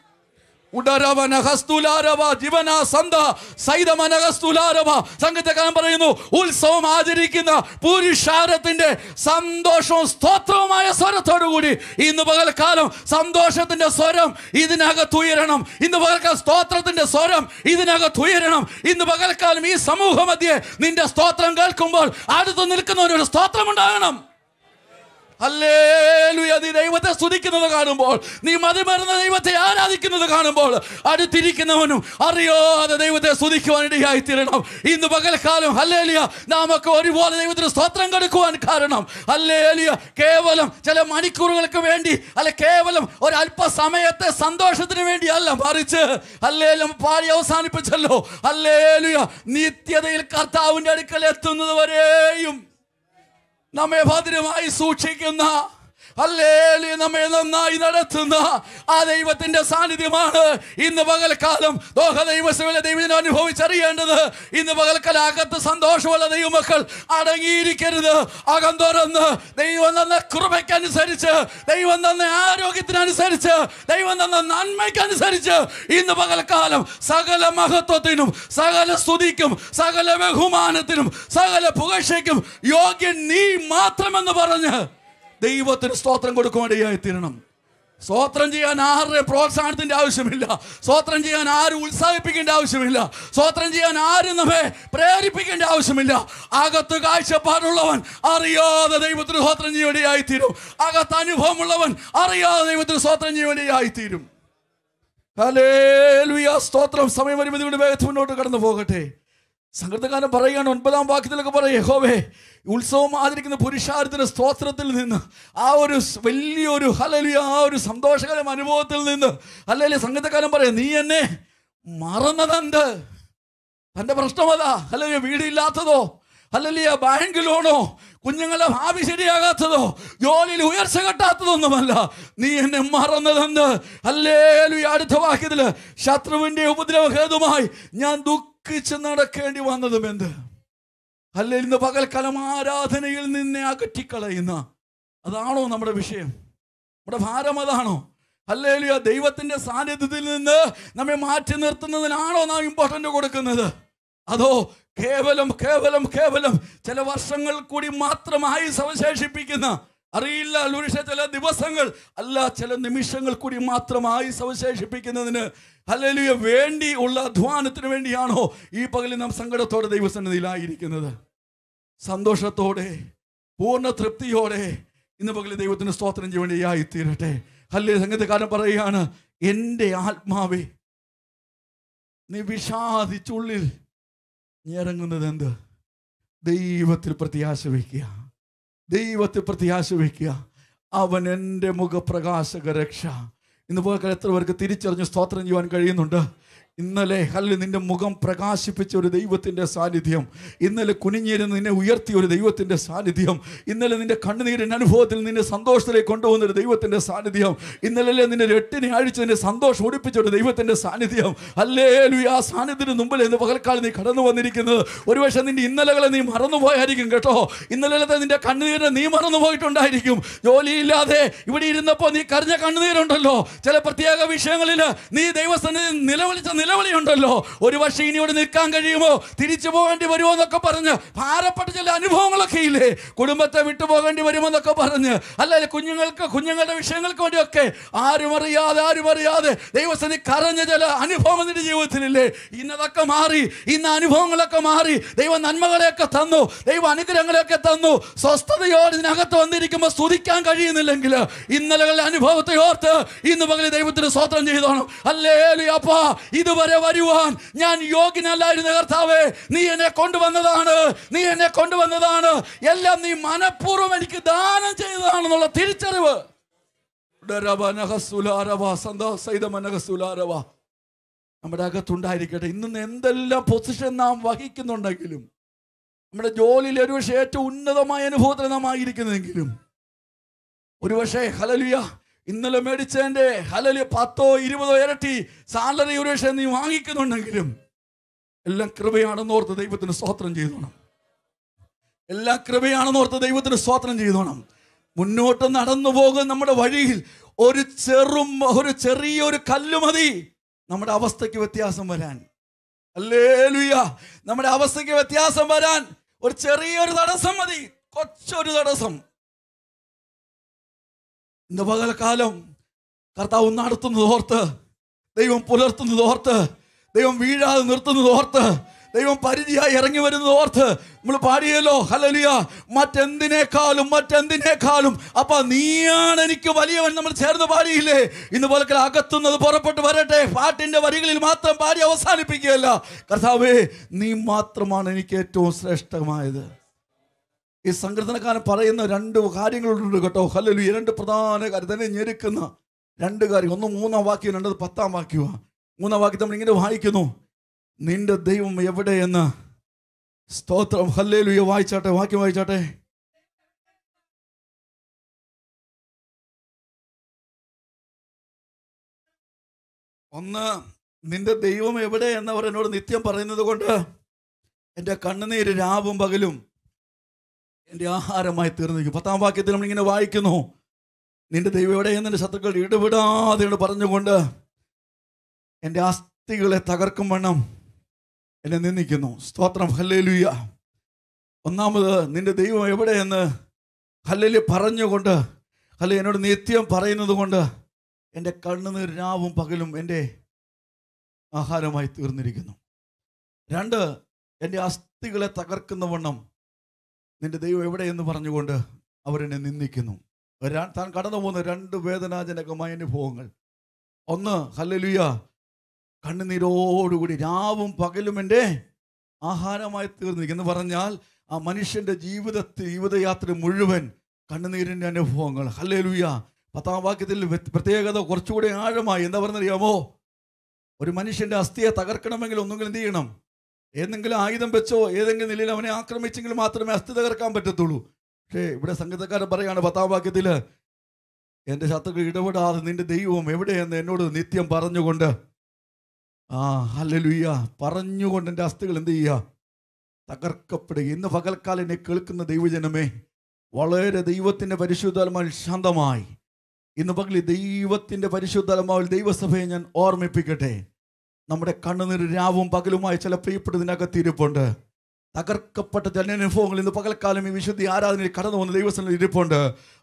ഉടരവന ഹസ്തുലാരവ ജീവന സന്ത സൈതമന ഹസ്തുലാരവ സംഗീതക്കാരൻ പറയുന്നു ഉത്സവം ആചരിക്കുന്ന പുരുഷാരത്തിന്റെ സന്തോഷവും സ്തോത്രവുമായ സ്വരത്തോടു കൂടി ഇന്ന് പകൽക്കാലം സന്തോഷത്തിന്റെ സ്വരം ഇതിനകത്ത് ഉയരണം ഇന്ന് പകൽക്കാലം സ്തോത്രത്തിന്റെ സ്വരം ഇതിനകത്ത് ഉയരണം ഇന്ന് പകൽക്കാലം ഈ സമൂഹ മധ്യേ നിന്റെ സ്തോത്രം കേൾക്കുമ്പോൾ അടുത്ത് നിൽക്കുന്നവനൊരു സ്തോത്രം ഉണ്ടാകണം ഹല്ലേലൂയ നീ ദൈവത്തെ സ്തുതിക്കുന്നത് കാണുമ്പോൾ നീ മതിമരുന്ന ദൈവത്തെ ആരാധിക്കുന്നത് കാണുമ്പോൾ അടുത്തിരിക്കുന്നവനും അറിയാതെ ദൈവത്തെ സ്തുതിക്കുവാൻ ഇടയായി തീരണം ഇന്ന് പകൽക്കാലം ഹല്ലേലിയ നാമൊക്കെ ഒരുപോലെ ദൈവത്തിന് സ്തോത്രം കൊടുക്കുവാൻ കാരണം ഹല്ലേലിയ കേവലം ചില മണിക്കൂറുകൾക്ക് വേണ്ടി അല്ല കേവലം ഒരു അല്പസമയത്തെ സന്തോഷത്തിന് വേണ്ടി അല്ല മറിച്ച് ഹല്ലേലും പാടി അവസാനിപ്പിച്ചല്ലോ ഹല്ലേലുയ നിത്യതയിൽ കർത്താവിന്റെ അടുക്കൽ എത്തുന്നത് വരെയും നമ്മെ ഭദ്രമായി സൂക്ഷിക്കുന്ന അല്ലേലി നമ്മെ നന്നായി നടത്തുന്ന ആ ദൈവത്തിന്റെ സാന്നിധ്യമാണ് ഇന്ന് പകൽക്കാലം ദോഹ ദൈവസേവന ദൈവജനം അനുഭവിച്ചറിയേണ്ടത് ഇന്ന് പകൽക്കാലം അകത്ത് സന്തോഷമുള്ള ദൈവമക്കൾ അടങ്ങിയിരിക്കരുത് അകം തുറന്ന് ദൈവം തന്ന കൃപയ്ക്കനുസരിച്ച് ദൈവം തന്ന ആരോഗ്യത്തിനനുസരിച്ച് ദൈവം തന്ന നന്മയ്ക്കനുസരിച്ച് ഇന്ന് പകൽക്കാലം സകല മഹത്വത്തിനും സകല സ്തുതിക്കും സകല ബഹുമാനത്തിനും സകല പുകഴ്ചയ്ക്കും യോഗ്യൻ നീ മാത്രമെന്ന് പറഞ്ഞ് ദൈവത്തിന് സ്തോത്രം കൊടുക്കുവാനിടയായി തീരണം സ്തോത്രം ചെയ്യാൻ ആരുടെ പ്രോത്സാഹനത്തിന്റെ ആവശ്യമില്ല സ്തോത്രം ചെയ്യാൻ ആരും ഉത്സാഹിപ്പിക്കേണ്ട ആവശ്യമില്ല സ്തോത്രം ചെയ്യാൻ ആരും നമ്മെ പ്രേരിപ്പിക്കേണ്ട ആവശ്യമില്ല അകത്ത് കാഴ്ചപ്പാടുള്ളവൻ അറിയാതെ ദൈവത്തിന് സ്തോത്രം ചെയ്യുവാനിടയായി തീരും അകത്ത് അനുഭവമുള്ളവൻ അറിയാതെ ദൈവത്തിന് സ്തോത്രം ചെയ്യുവാനിടയായി തീരും ഹല്ലേലൂയ സ്തോത്രം സമയപരിമിതി കൊണ്ട് വേഗത്തിൽ മുന്നോട്ട് കടന്നു പോകട്ടെ സംഘടനക്കാരൻ പറയുകയാണ് ഒൻപതാം വാക്യത്തിലൊക്കെ പറയേ ഹോവേ ഉത്സവം ആചരിക്കുന്ന പുരുഷാരത്തിന്റെ സ്തോത്രത്തിൽ നിന്ന് ആ ഒരു സ് വലിയൊരു ഹലലിയ ആ ഒരു സന്തോഷകരം അനുഭവത്തിൽ നിന്ന് അല്ലല്ലേ സംഗീതക്കാരൻ പറയാം നീ എന്നെ മറന്നതെന്ത് തന്റെ പ്രശ്നം അതാ അല്ലല്ലേ വീടില്ലാത്തതോ അല്ലല്ലേ ബാങ്ക് ലോണോ കുഞ്ഞുങ്ങളുടെ ഭാവി ശരിയാകാത്തതോ ജോലിയിൽ ഉയർച്ച കെട്ടാത്തതൊന്നുമല്ല നീ എന്നെ മറന്നതെന്ന് അല്ലേലു അടുത്ത വാക്യത്തില് ശത്രുവിന്റെ ഉപദ്രവ ഹേതുമായി ഞാൻ ദുഃഖിച്ച് നടക്കേണ്ടി വന്നതും എന്ത് അല്ലെ ഇന്ന് പകൽക്കാലം ആരാധനയിൽ നിന്നെ അകറ്റിക്കളയുന്ന അതാണോ നമ്മുടെ വിഷയം നമ്മുടെ ഭാരം അതാണോ അല്ലേലിയ ദൈവത്തിന്റെ സാന്നിധ്യത്തിൽ നിന്ന് നമ്മെ മാറ്റി നിർത്തുന്നതിനാണോ നാം ഇമ്പോർട്ടൻ്റ് കൊടുക്കുന്നത് അതോ കേവലം കേവലം കേവലം ചില വർഷങ്ങൾ കൂടി മാത്രമായി സവിശേഷിപ്പിക്കുന്ന അറിയില്ല ഒരുപക്ഷെ ചില ദിവസങ്ങൾ അല്ല ചില നിമിഷങ്ങൾ കൂടി മാത്രമായി സവിശേഷിപ്പിക്കുന്നതിന് അല്ലെങ്കിൽ വേണ്ടി ഉള്ള അധ്വാനത്തിന് വേണ്ടിയാണോ ഈ പകലിൽ നാം സങ്കടത്തോടെ ദൈവസന്നിധിയിലായിരിക്കുന്നത് സന്തോഷത്തോടെ പൂർണ്ണ തൃപ്തിയോടെ ഇന്ന് പകലിൽ ദൈവത്തിന് സ്തോത്രം ചെയ്യേണ്ടിയായി തീരട്ടെ അല്ലേ സംഗീതക്കാരൻ പറയുകയാണ് എൻ്റെ ആത്മാവേ നീ വിഷാദിച്ചുള്ളിൽ നീ ഇറങ്ങുന്നത് എന്ത് ദൈവത്തിൽ പ്രത്യാശ വയ്ക്കുക ദൈവത്തിൽ പ്രത്യാശ വയ്ക്കുക അവൻ എൻ്റെ മുഖപ്രകാശക രക്ഷ ഇന്ന് പോകാൻ എത്ര പേർക്ക് തിരിച്ചറിഞ്ഞ് സ്തോത്രം ചെയ്യുവാൻ കഴിയുന്നുണ്ട് ഇന്നലെ അല്ലെ നിന്റെ മുഖം പ്രകാശിപ്പിച്ച ഒരു ദൈവത്തിൻ്റെ സാന്നിധ്യം ഇന്നലെ കുനിഞ്ഞിരുന്ന് നിന്നെ ഉയർത്തിയ ഒരു ദൈവത്തിൻ്റെ സാന്നിധ്യം ഇന്നലെ നിന്റെ കണ്ണുനീരിൻ്റെ അനുഭവത്തിൽ നിന്നെ സന്തോഷത്തിലേക്ക് കൊണ്ടുപോകുന്ന ഒരു ദൈവത്തിൻ്റെ സാന്നിധ്യം ഇന്നലെ നിന്റെ രട്ടിനെ അഴിച്ച് നിന്നെ സന്തോഷം ഒടിപ്പിച്ച ഒരു ദൈവത്തിൻ്റെ സാന്നിധ്യം അല്ലേ ആ സാന്നിധ്യത്തിന് മുമ്പിൽ ഇന്ന് പകൽക്കാലം നീ കടന്നു വന്നിരിക്കുന്നത് ഒരുപക്ഷെ നിന്റെ ഇന്നലകളെ നീ മറന്നുപോയായിരിക്കും കേട്ടോ ഇന്നലത്തെ നിന്റെ കണ്ണുനീരിനെ നീ മറന്നുപോയിട്ടുണ്ടായിരിക്കും ജോലിയില്ലാതെ ഇവിടെ ഇരുന്നപ്പോൾ നീ കരഞ്ഞ കണ്ണുനീരുണ്ടല്ലോ ചില പ്രത്യേക വിഷയങ്ങളിൽ നീ ദൈവസ്ഥാനത്തിൽ നിലവിളിച്ച നിലവിളിയുണ്ടല്ലോ ഒരു പക്ഷേ ഇനി ഇവിടെ നിൽക്കാൻ കഴിയുമോ തിരിച്ചു പോകേണ്ടി വരുമോ എന്നൊക്കെ പറഞ്ഞ് ഭാരപ്പെട്ട ചില അനുഭവങ്ങളൊക്കെ ഇല്ലേ കുടുംബത്തെ വിട്ടു പോകേണ്ടി വരുമോ എന്നൊക്കെ പറഞ്ഞ് അല്ല കുഞ്ഞുങ്ങൾക്ക് കുഞ്ഞുങ്ങളുടെ വിഷയങ്ങൾക്ക് വേണ്ടിയൊക്കെ ആരും അറിയാതെ ആരും അറിയാതെ ദൈവസ്ഥിതി കരഞ്ഞ ചില അനുഭവം നിന്റെ ജീവിതത്തിലില്ലേ ഇന്നതൊക്കെ മാറി ഇന്ന് അനുഭവങ്ങളൊക്കെ മാറി ദൈവ നന്മകളെയൊക്കെ തന്നു ദൈവ അനുഗ്രഹങ്ങളെയൊക്കെ തന്നു സ്വസ്ഥതയോടെ ഇതിനകത്ത് വന്നിരിക്കുമ്പോൾ സ്തുതിക്കാൻ കഴിയുന്നില്ലെങ്കിൽ ഇന്നലകളുടെ അനുഭവത്തെ ഓർത്ത് ഇന്ന് പകൽ ദൈവത്തിന് സ്വത്രം ചെയ്തോണം അല്ലേ അപ്പാ ഇതുവരെ വരുവാൻ ഞാൻ യോഗ്യനല്ലായിരുന്ന കർത്താവേ നീ എന്നെ കൊണ്ടുവന്നതാണ് നീ എന്നെ കൊണ്ടുവന്നതാണ് എല്ലാം നീ മനഃപൂർവ്വം എനിക്ക് ദാനം ചെയ്തതാണെന്നുള്ള തിരിച്ചറിവ് ഉടരവ നഖസുലാരവ സന്തോഷൈതമ നഖസുലാരവ നമ്മുടെ അകത്തുണ്ടായിരിക്കട്ടെ ഇന്ന് എന്തെല്ലാം പൊസിഷൻ നാം വഹിക്കുന്നുണ്ടെങ്കിലും നമ്മുടെ ജോലിയിൽ ഒരുപക്ഷെ ഏറ്റവും ഉന്നതമായ അനുഭവത്തിൽ നാം ആയിരിക്കുന്നെങ്കിലും ഒരുപക്ഷെ ഹലലിയ ഇന്നലെ മേടിച്ചതിൻ്റെ ഹലലിയ പത്തോ ഇരുപതോ ഇരട്ടി സാലറി ഒരുപക്ഷെ നീ വാങ്ങിക്കുന്നുണ്ടെങ്കിലും എല്ലാം കൃപയാണെന്ന് ഓർത്ത് ദൈവത്തിന് സ്തോത്രം ചെയ്തോണം എല്ലാം കൃപയാണെന്ന് ഓർത്ത് ദൈവത്തിന് സ്തോത്രം ചെയ്തോണം മുന്നോട്ട് നടന്നു പോകുന്ന നമ്മുടെ വഴിയിൽ ഒരു ചെറും ഒരു ചെറിയൊരു കല്ല് മതി നമ്മുടെ അവസ്ഥയ്ക്ക് വ്യത്യാസം വരാൻ അല്ലേ നമ്മുടെ അവസ്ഥയ്ക്ക് വ്യത്യാസം വരാൻ ഒരു ചെറിയൊരു തടസ്സം മതി കൊച്ചൊരു തടസ്സം ഇന്ന് പകൽക്കാലം കർത്താവ് നടത്തുന്നത് ഓർത്ത് ദൈവം പുലർത്തുന്നത് ഓർത്ത് ദൈവം വീഴാതെ നിർത്തുന്നത് ഓർത്ത് ദൈവം പരിചയമായി ഇറങ്ങി വരുന്നത് ഓർത്ത് നമ്മൾ പാടിയല്ലോ ഹലലിയ മറ്റെന്തിനേക്കാളും മറ്റെന്തിനേക്കാളും അപ്പൊ നീയാണ് എനിക്ക് വലിയവൻ നമ്മൾ ചേർന്ന് പാടിയില്ലേ ഇന്ന് പോലെ അകത്തുന്നത് പുറപ്പെട്ട് വരട്ടെ പാട്ടിന്റെ വരികളിൽ മാത്രം പാടി അവസാനിപ്പിക്കുകയല്ല കർത്താവേ നീ മാത്രമാണ് എനിക്ക് ഏറ്റവും ശ്രേഷ്ഠമായത് ഈ സങ്കീർത്തനക്കാരൻ പറയുന്ന രണ്ട് കാര്യങ്ങളുണ്ട് കേട്ടോ ഹല്ലലു രണ്ട് പ്രധാന കാര്യം തന്നെ ഞെരുക്കുന്ന രണ്ട് കാര്യം ഒന്ന് മൂന്നാം വാക്യം രണ്ടത് പത്താം വാക്യമാണ് മൂന്നാം വാക്യം നമ്മൾ ഇങ്ങനെ വായിക്കുന്നു നിന്റെ ദൈവം എവിടെയെന്ന് സ്തോത്രം ഹല്ലേലുയ വായിച്ചാട്ടെ വാക്യം വായിച്ചാട്ടെ ഒന്ന് നിന്റെ ദൈവം എവിടെ എന്നവർ എന്നോട് നിത്യം പറയുന്നത് കൊണ്ട് എൻ്റെ കണ്ണുനീര് രാവും പകലും എൻ്റെ ആഹാരമായി തീർന്നിരിക്കും പത്താം വാക്യത്തിൽ നമ്മളിങ്ങനെ വായിക്കുന്നു നിന്റെ ദൈവം എവിടെ എന്നെ ശത്രുക്കൾ ഇടപെടാതെ എന്ന് പറഞ്ഞുകൊണ്ട് എൻ്റെ അസ്ഥികളെ തകർക്കും വണ്ണം എന്നെ നിന്ദിക്കുന്നു സ്തോത്രം ഹല്ലേലുയ ഒന്നാമത് നിന്റെ ദൈവം എവിടെയെന്ന് ഹല്ലേലി പറഞ്ഞുകൊണ്ട് ഹല്ലെ എന്നോട് നിത്യം പറയുന്നത് കൊണ്ട് എൻ്റെ കണ്ണുനീർ രാവും പകലും എൻ്റെ ആഹാരമായി തീർന്നിരിക്കുന്നു രണ്ട് എൻ്റെ അസ്ഥികളെ തകർക്കുന്ന വണ്ണം നിന്റെ ദൈവം എവിടെയെന്ന് പറഞ്ഞുകൊണ്ട് അവരെന്നെ നിന്ദിക്കുന്നു ര- താൻ കടന്നു പോകുന്ന രണ്ട് വേദനാജനകമായ അനുഭവങ്ങൾ ഒന്ന് ഹല്ലലുയ കണ്ണുനീരോടുകൂടി രാവും പകലും എൻ്റെ ആഹാരമായി തീർന്നിരിക്കുന്നു എന്ന് പറഞ്ഞാൽ ആ മനുഷ്യന്റെ ജീവിതത്തിൽ ജീവിതയാത്ര മുഴുവൻ കണ്ണുനീരിൻ്റെ അനുഭവങ്ങൾ ഹല്ലേലൂയ പത്താം വാക്യത്തിൽ വ്യത്- പ്രത്യേകത കുറച്ചുകൂടി ആഴമായി എന്താ പറഞ്ഞറിയാമോ ഒരു മനുഷ്യന്റെ അസ്ഥിയെ തകർക്കണമെങ്കിൽ ഒന്നുകിൽ എന്ത് ചെയ്യണം ഏതെങ്കിലും ആയുധം വെച്ചോ ഏതെങ്കിലും നിലയിൽ അവനെ ആക്രമിച്ചെങ്കിൽ മാത്രമേ അസ്ഥി തകർക്കാൻ പറ്റത്തുള്ളൂ പക്ഷേ ഇവിടെ സംഗീതക്കാരൻ പറയാണ് പത്താം വാക്യത്തിൽ എൻ്റെ ശത്രുക്കൾ ഇടപെടാതെ നിന്റെ ദൈവം എവിടെയെന്ന് എന്നോട് നിത്യം പറഞ്ഞുകൊണ്ട് ആ ഹല്ലേലൂയ പറഞ്ഞുകൊണ്ട് എൻ്റെ അസ്ഥികൾ എന്ത് ചെയ്യുക തകർക്കപ്പെടുക ഇന്ന് പകൽക്കാലം എന്നെ കേൾക്കുന്ന ദൈവജനമേ വളരെ ദൈവത്തിൻ്റെ പരിശുദ്ധാത്മാവിൽ ശാന്തമായി ഇന്ന് പകൽ ദൈവത്തിൻ്റെ പരിശുദ്ധാത്മാവിൽ ദൈവസഭയെ ഞാൻ ഓർമ്മിപ്പിക്കട്ടെ നമ്മുടെ കണ്ണുനീർ രാവും പകലുമായി ചില പ്രിയപ്പെട്ടതിനകത്ത് ഇരിപ്പുണ്ട് തകർക്കപ്പെട്ട ചില അനുഭവങ്ങൾ ഇന്ന് പകൽക്കാലം ഈ വിശുദ്ധി ആരാധനയിൽ കടന്നു വന്ന ദൈവസ്ഥനിൽ ഇരിപ്പുണ്ട്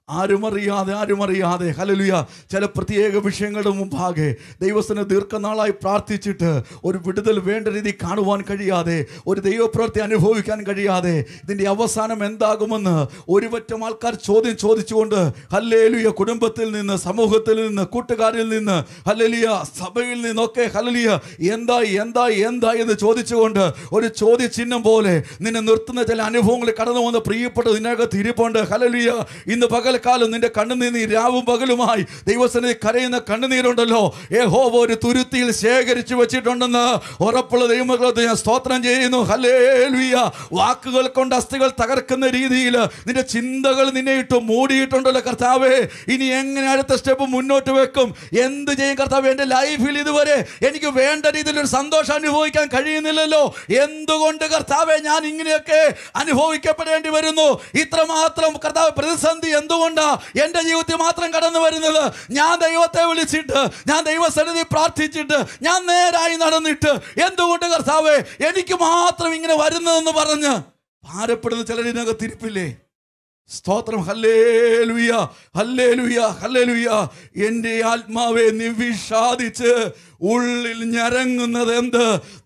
ആരും അറിയാതെ ആരും അറിയാതെ ഹലലുയ ചില പ്രത്യേക വിഷയങ്ങളുടെ മുമ്പാകെ ദൈവസ്ഥനെ ദീർഘനാളായി പ്രാർത്ഥിച്ചിട്ട് ഒരു വിടുതൽ വേണ്ട രീതി കാണുവാൻ കഴിയാതെ ഒരു ദൈവപ്രവൃത്തി അനുഭവിക്കാൻ കഴിയാതെ ഇതിൻ്റെ അവസാനം എന്താകുമെന്ന് ഒരുപറ്റം ആൾക്കാർ ചോദ്യം ചോദിച്ചുകൊണ്ട് ഹല്ലേലുയ കുടുംബത്തിൽ നിന്ന് സമൂഹത്തിൽ നിന്ന് കൂട്ടുകാരിൽ നിന്ന് ഹല്ലേലിയ സഭയിൽ നിന്നൊക്കെ ഹല്ലേലിയ എന്തായി എന്തായി എന്തായി എന്ന് ചോദിച്ചുകൊണ്ട് ഒരു ചോദ്യചിഹ്നം പോലെ നിന്നെ നിർത്തുന്ന ചില അനുഭവങ്ങൾ കടന്നു വന്ന് പ്രിയപ്പെട്ട ഇതിനകത്ത് ഇരിപ്പുണ്ട് ഹല്ലേലൂയ ഇന്ന് പകൽക്കാലം നിന്റെ കണ്ണുനീർ നീ രാവും പകലുമായി ദൈവസന്നിധി കരയുന്ന കണ്ണുനീരുണ്ടല്ലോ യഹോവ ഒരു തുരുത്തിയിൽ ശേഖരിച്ചു വെച്ചിട്ടുണ്ടെന്ന് ഉറപ്പുള്ള ദൈവമകളത്തെ ഞാൻ സ്തോത്രം ചെയ്യുന്നു ഹല്ലേലൂയ വാക്കുകൾ കൊണ്ട് അസ്ഥികൾ തകർക്കുന്ന രീതിയിൽ നിന്റെ ചിന്തകൾ നിന്നെ ഇട്ട് മൂടിയിട്ടുണ്ടല്ലോ കർത്താവേ ഇനി എങ്ങനെ അടുത്ത സ്റ്റെപ്പ് മുന്നോട്ട് വെക്കും എന്ത് ചെയ്യും കർത്താവ് എൻ്റെ ലൈഫിൽ ഇതുവരെ എനിക്ക് വേണ്ട രീതിയിൽ ഒരു സന്തോഷം അനുഭവിക്കാൻ കഴിയുന്നില്ലല്ലോ എന്തുകൊണ്ട് കർത്താവെ ഞാൻ ഇങ്ങനെയൊക്കെ അനുഭവിക്കപ്പെടേണ്ടി വരുന്നു ഇത്രമാത്രം കർത്താവ് പ്രതിസന്ധി എന്തുകൊണ്ടാ എൻ്റെ ജീവിതത്തിൽ മാത്രം കടന്നു വരുന്നത് ഞാൻ ദൈവത്തെ വിളിച്ചിട്ട് ഞാൻ ദൈവസന്നിധി പ്രാർത്ഥിച്ചിട്ട് ഞാൻ നേരായി നടന്നിട്ട് എന്തുകൊണ്ട് കർത്താവെ എനിക്ക് മാത്രം ഇങ്ങനെ വരുന്നതെന്ന് പറഞ്ഞ് ഭാരപ്പെടുന്ന ചിലരിനകത്ത് ഇരിപ്പില്ലേ സ്തോത്രം ഹല്ലേലുയ ഹല്ലേലുയ ഹല്ലേലുയ എൻ്റെ ആത്മാവെ നീ വിഷാദിച്ച് ഉള്ളിൽ ഞരങ്ങുന്നത് എന്ത്